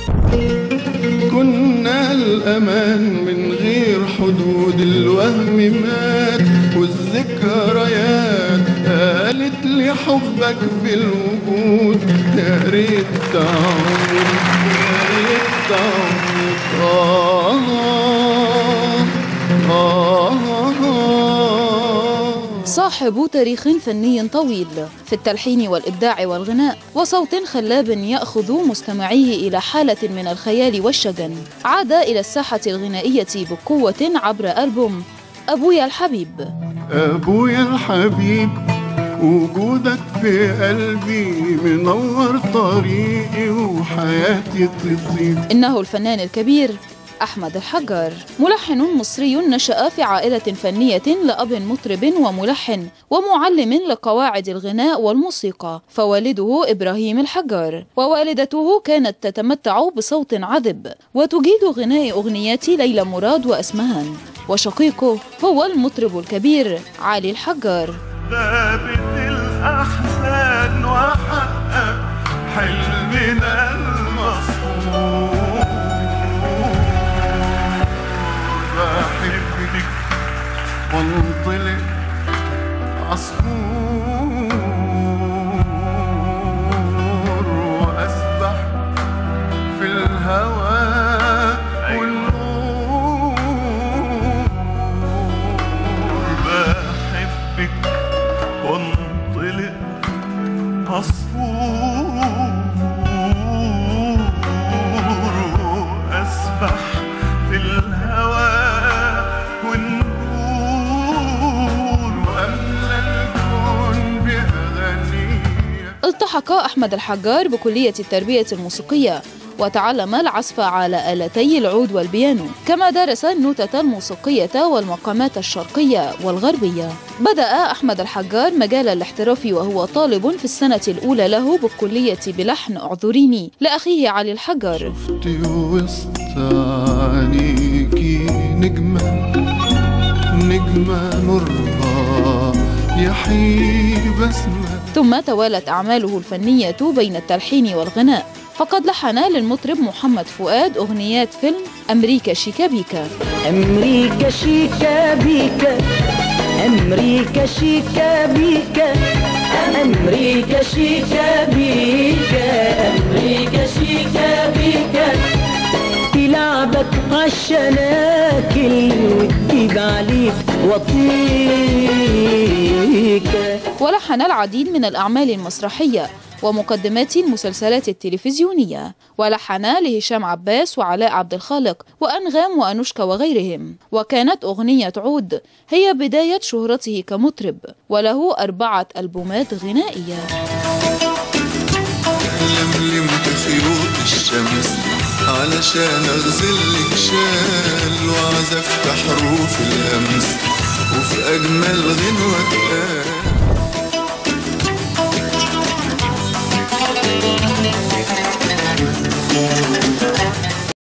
كنا الأمان من غير حدود الوهم مات والذكريات قالت لي حبك بالوجود يا ريت تعود يا ريت تعود آه آه آه آه صاحب تاريخ فني طويل في التلحين والإبداع والغناء وصوت خلاب يأخذ مستمعيه إلى حالة من الخيال والشجن عاد إلى الساحة الغنائية بقوة عبر ألبوم أبويا الحبيب أبويا الحبيب وجودك في قلبي منور طريقي وحياتي تطيب إنه الفنان الكبير أحمد الحجار ملحن مصري نشأ في عائلة فنية لأب مطرب وملحن ومعلم لقواعد الغناء والموسيقى فوالده إبراهيم الحجار ووالدته كانت تتمتع بصوت عذب وتجيد غناء أغنيات ليلى مراد وأسمهان وشقيقه هو المطرب الكبير علي الحجار ثابت الأحزان وحقق حلمنا المصروف بحبك وانطلق عصفور وأسبح في الهوى والنور بحبك وانطلق عصفور وأسبح في الهوى والنور وأملى الكون بأغانيه التحق أحمد الحجار بكلية التربية الموسيقية وتعلم العزف على آلتي العود والبيانو كما درس النوتة الموسيقية والمقامات الشرقية والغربية بدأ أحمد الحجار مجال الاحتراف وهو طالب في السنة الأولى له بالكلية بلحن أعذريني لأخيه علي الحجار شفتي وسط عينيكي نجمة نجمة نورها يحيي بسمة ثم توالت أعماله الفنية بين التلحين والغناء فقد لحن للمطرب محمد فؤاد أغنيات فيلم أمريكا شيكا بيكا أمريكا شيكا بيكا أمريكا شيكا بيكا أمريكا شيكا بيكا أمريكا شيكا بيكا تلعبك عالشناكل وتجيب عليك وطيكا ولحن العديد من الأعمال المسرحية ومقدمات المسلسلات التلفزيونية ولحن لهشام عباس وعلاء عبد الخالق وأنغام وأنوشكا وغيرهم وكانت أغنية عود هي بداية شهرته كمطرب وله أربعة ألبومات غنائية لملمت خيوط الشمس علشان اغزلك شال وعزفت حروف الهمس وفي اجمل غنوة